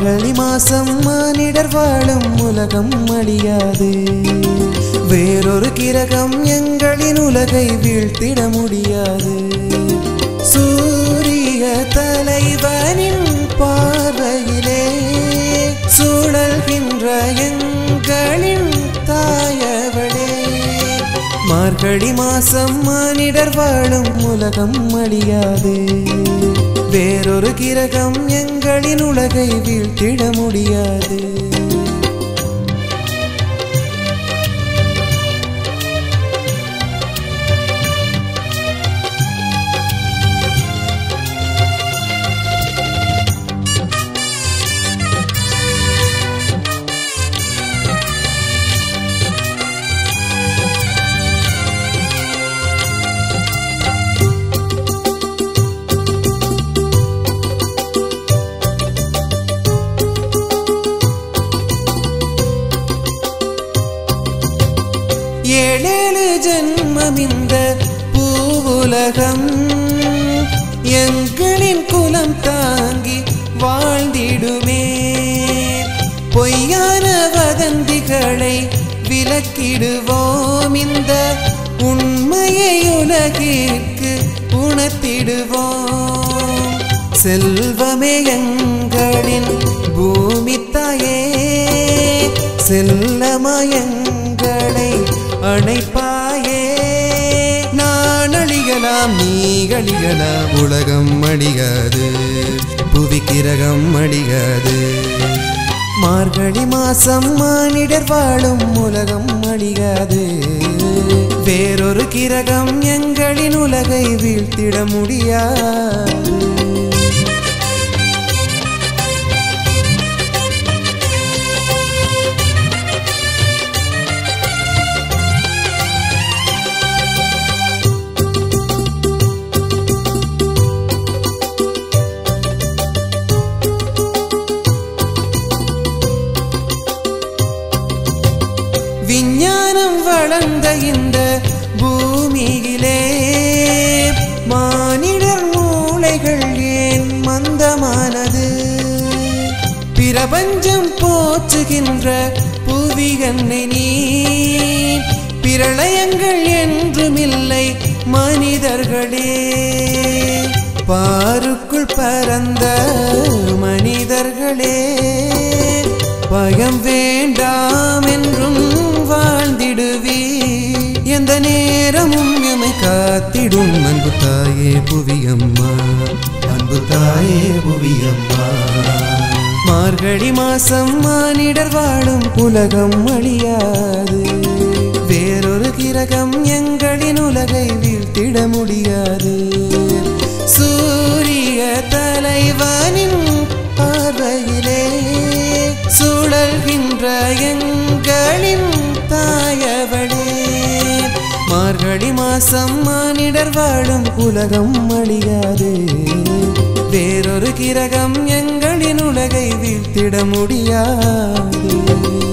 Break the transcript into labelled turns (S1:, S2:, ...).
S1: மார்கழி மாசம் மானிடர் வாழும் உலகம் அழியாது வேறொரு கிரகம் எங்களின் உலகை வீழ்த்திட முடியாது சூரிய தலைவனின் பார்வையிலே சுழல்கின்ற எங்களின் தாயவளே மார்கழி மாசம் மானிடர் வாழும் உலகம் அழியாது வேறொரு கிரகம் எங்களின் உலகை வீழ்த்திட முடியாது ஏழேழு ஜென்மம் இந்த பூவுலகம் எங்களின் குலம் தாங்கி வாழ்ந்திடுமே பொய்யான வதந்திகளை விலக்கிடுவோம் இந்த உண்மையை உலகிற்கு உணர்த்திடுவோம் செல்வமே எங்களின் பூமி தாயே செல்லமயங்களை அணைப்பாயே நான் அழிகலாம் நீ அழிகலாம் உலகம் அழியாது புவிக்கிரகம் அழியாது மார்கழி மாசம் மானிடர் வாழும் உலகம் அழியாது வேறொரு கிரகம் எங்களின் உலகை வீழ்த்திட முடியாது விஞ்ஞானம் வளர்ந்த இந்த பூமியிலே மானிடர் மூளைகள் ஏன் மந்தமானது பிரபஞ்சம் போற்றுகின்ற புவிகன்னை நீ பிரளயங்கள் என்றுமில்லை மனிதர்களே பாருக்குள் பரந்த மனிதர்களே பயம் வேண்டாம் என்றும் வாழ்ந்திடுவி எந்த நேரமும் எமை காத்திடும் அன்பு தாயே புவியம்மா அன்பு தாயே புவியம்மா மார்கழி மாசம் மானிடர் வாழும் உலகம் அழியாது வேறொரு கிரகம் எங்களின் உலகை வீழ்த்திட முடியாது சூரிய தலைவனின் பார்வையிலே சுழல்கின்ற எங்களின் தாயவளே மார்கழி மாசம் மானிடர் வாழும் உலகம் அழியாது வேறொரு கிரகம் எங்களின் உலகை வீழ்த்திட முடியாது